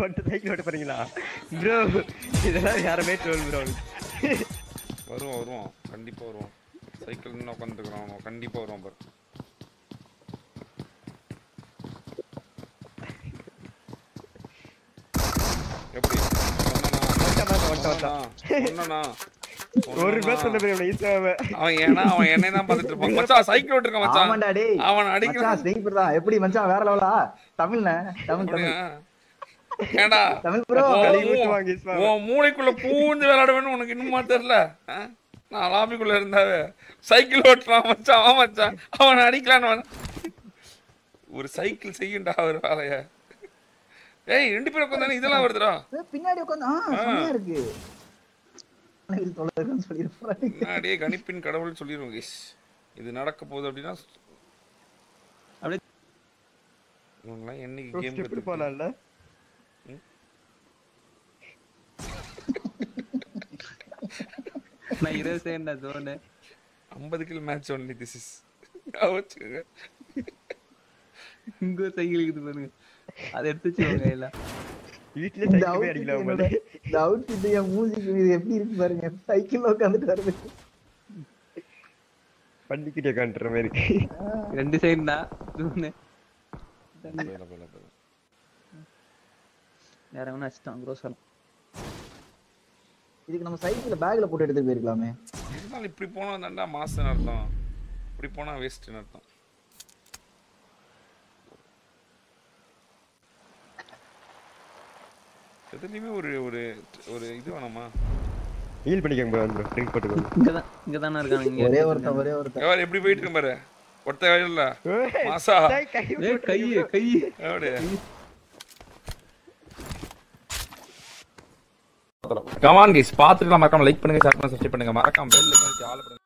மட்டும் சைக்கிள் ஓட்ட போறீங்களா ப்ரோ இதெல்லாம் யாருமே ட்ரோல் ப்ரோ வருவான் வருவான் கண்டிப்பா வருவான் சைக்கிள் நின்று உட்காந்துருக்கான் அவன் கண்டிப்பா வருவான் பாரு எப்படி சொன்னனா? சொன்னனா? ஒரு பேர் சொன்ன சொன்னனா? பேர் ஈஸியாவே அவன் ஏன்னா அவன் என்னை தான் பார்த்துட்டு இருப்பான் மச்சான் சைக்கிள் ஓட்டிருக்கான் மச்சான் ஆமாண்டா டேய் அவன் அடிக்கிறான் மச்சான் ஸ்னைப்பர் தான் எப்படி மச்சான் வேற லெவலா தமிழ்ண்ணே தமிழ் தமிழ் அப்படியா? ஏன்டா தமிழ் ப்ரோ உன் கழுவி மூ- விட்டுருவாங்க ஈஸ்வரா. உன் மூளைக்குள்ள பூந்து விளையாடுவேன்னு உனக்கு இன்னுமா தெரியல ஆ? நான் லாபிக்குள்ள இருந்தாவே சைக்கிள் ஓட்டுறான் மச்சான் அவன் மச்சான் அவன் அடிக்கலான்னு வேணாம். ஒரு சைக்கிள் செய்யுண்டா ஒரு வேலைய ஏய் ரெண்டு பேரும் உட்காந்தானே இதெல்லாம் வருதுடா பின்னாடி உட்காந்து ஆ செமையா இருக்கு இது தொலை இருக்குன்னு சொல்லிருப்பாரு முன்னாடியே கணிப்பின் கடவுள் சொல்லிடுவோம் கேஸ் இது நடக்க போகுது அப்படின்னா அப்படியே இவங்கெல்லாம் என்னைக்கு கேம் எப்படி போனால நான் இருபது செகண்ட் ஜோனு ஐம்பது kilo match only this is வச்சுக்கோங்க இங்க ஒரு சைக்கிள் இருக்குது பாருங்க அதை எடுத்து வச்சுக்கோங்க கையில வீட்லயே இந்த சைக்கிள் outfit அடிக்கலாம் என்னோட- போல இந்த outfit என் மூஞ்சிக்கு இது எப்படி இருக்கு பாருங்க சைக்கிள்ல உட்காந்துட்டு வருது பண்ணிக்கிட்டே காட்டுற மாதிரி ரெண்டு சைடு தான் ஜோனு போயிடலாம், போயிடலாம், போயிடலாம். வேற எவனா வச்சுட்டான் க்ரோஸ் இதுக்கு நம்ம சைக்கிள்ல பேக்ல போட்டு எடுத்துட்டு போயிருக்கலாமே இருந்தாலும் இப்படி போனா தான்டா மாசம் அர்த்தம் இப்படி போனா வேஸ்ட்னு அர்த்தம் எதுலையுமே ஒரு ஒரு ஒரு இது வேணாமா ஹீல் பண்ணிக்கோங்க ப்ரோ ப்ரோ ட்ரிங்க் போட்டுக்கோங்க இங்கதான் இங்க தானே இருக்காங்க இங்க ஒரே ஒருத்தன் ஒரே ஒருத்தன் எவர் எப்படி போயிட்டு இருக்கு பாரு ஒருத்த இல்ல ஏய், மாசா டேய், கை ஏய் கை கை எப்படி கமான் கைஸ் பாத்துட்டு மறக்காம லைக் பண்ணுங்க ஷேர் பண்ணுங்க சப்ஸ்கிரைப் பண்ணுங்க மறக்காம பெல் ஐகான் ஆல் பண்ணுங்க